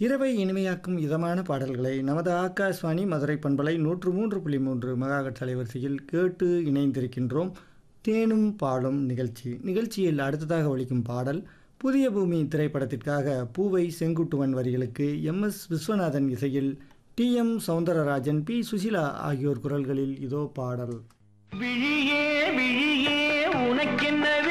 இரவை இனிமையாக்கும் இதமான பாடல்களை நமது ஆகாஷ்வாணி மதுரை பண்பலை நூற்று மூன்று புள்ளி மூன்று மெகாஹெர்ட்ஸ் அலைவரிசையில் கேட்டு இணைந்திருக்கின்றோம் தேனும் பாடும் நிகழ்ச்சி நிகழ்ச்சியில் அடுத்ததாக ஒலிக்கும் பாடல் புதிய பூமி திரைப்படத்திற்காக பூவை செங்குட்டுவன் வரிகளுக்கு எம் எஸ் விஸ்வநாதன் இசையில் T M Soundararajan P Susheela ஆகியோர் குரல்களில் இதோ பாடல் விழியே விழியே உனக்கென்ன